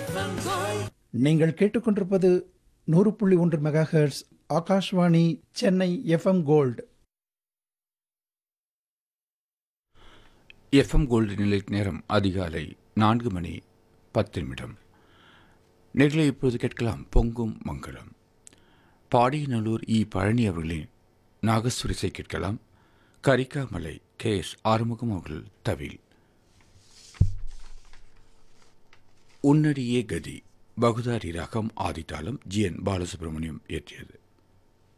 நீங்கள் கேட்டுக்கொண்டிருப்பது நூறு புள்ளி ஒன்று megahertz Akashvani Chennai FM gold FM gold நிலை நேரம் அதிகாலை நான்கு மணி பத்து நிமிடம் நேர்களை இப்போது கேட்கலாம் பொங்கும் மங்களம் பாடியநல்லூர் இ பழனி அவர்களின் நாகஸ்வரிசை கேட்கலாம் கரிக்காமலை கே எஸ் ஆறுமுகம் அவர்கள் தவில் உன்னடியே கதி பகுதாரி ராகம் ஆதித்தாளம் ஜி என் பாலசுப்ரமணியம் இயற்றியது